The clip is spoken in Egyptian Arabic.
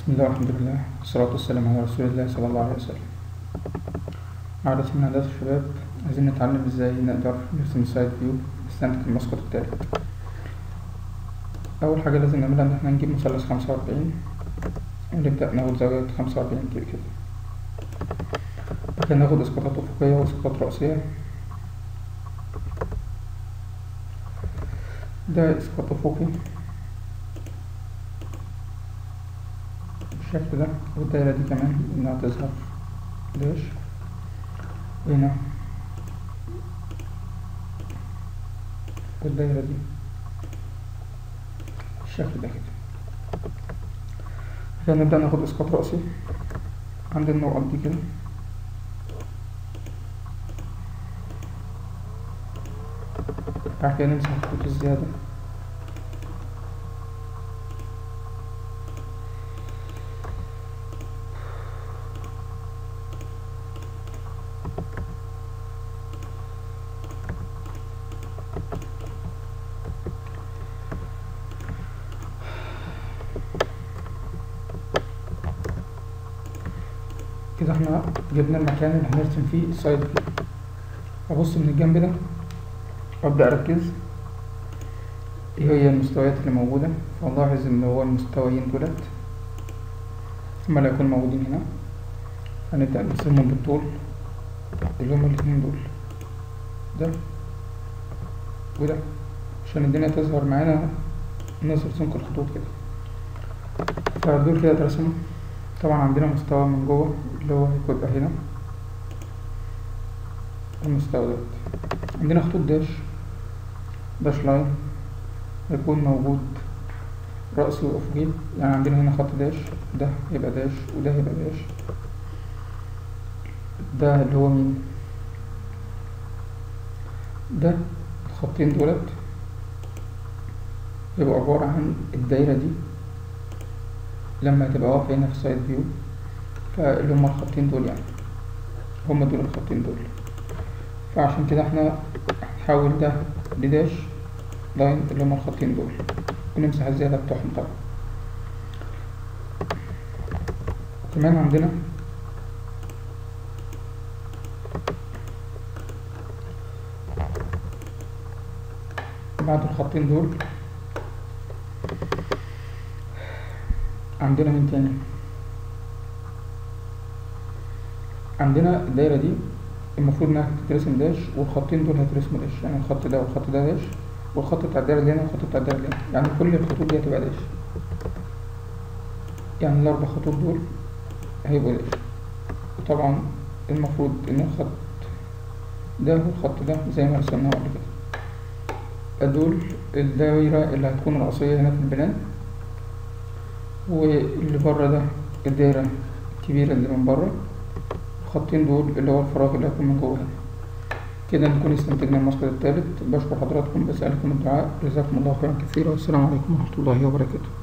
بسم الله والحمد لله والصلاة والسلام على رسول الله صلى الله عليه وسلم عادة من عادات الشباب عايزين نتعلم ازاي نقدر نرسم سايد فيو نستنتج المسقط التالت أول حاجة لازم نعملها إن احنا نجيب مثلث خمسة وأربعين ونبدأ ناخد زاوية خمسة وأربعين كده كده بعد كده ناخد إسقاطات أفقية وإسقاطات رأسية ده إسقاط أفقي بالشكل ده والدايرة دي كمان إنها تظهر داش هنا والدايرة دي بالشكل ده كده كده نبدأ ناخد إسقاط رأسي عند النقط دي كده بعد كده نمسح الخطوط الزيادة كده احنا جبنا المكان اللي هنرسم فيه السايد فيو ابص من الجنب ده وابدا اركز ايه هي المستويات اللي موجوده فنلاحظ ان هو المستويين دولت هما اللي هيكونوا موجودين هنا هنبدا نرسمهم بالطول اللي هما الاتنين دول ده وده عشان الدنيا تظهر معانا نظهر سمك الخطوط كده فدول كده اترسموا طبعا عندنا مستوى من جوه اللي هو هيبقى هنا المستوى ده عندنا خطوط داش داش لاين هيكون موجود رأسي وأفقي يعني عندنا هنا خط داش ده هيبقى داش وده هيبقى داش ده اللي هو مين ده الخطين دولت يبقى عبارة عن الدايرة دي لما تبقى واقفة هنا في سايد فيو فاللي هما الخطين دول يعني هما دول الخطين دول فعشان كده احنا هنحول ده لداش لاين اللي هما الخطين دول ونمسح الزيادة بتوعهم طبعا كمان عندنا بعد الخطين دول عندنا مين تاني عندنا الدايرة دي المفروض انها تترسم داش والخطين دول هيترسموا داش يعني الخط ده والخط ده داش والخط بتاع الدايرة اللي هنا والخط بتاع الدايرة اللي هنا يعني كل الخطوط دي هتبقى داش يعني الأربع خطوط دول هيبقوا داش وطبعا المفروض ان الخط ده والخط ده زي ما رسمناه قبل كده دول الدايرة اللي هتكون رأسية هنا في البلان واللي بره ده الدايرة الكبيرة اللي من بره الخطين دول اللي هو الفراغ اللي هيكون من جوه هنا كده نكون استنتجنا المسقط الثالث بشكر حضراتكم بسألكم الدعاء جزاكم الله خيرا كثيرا والسلام عليكم ورحمة الله وبركاته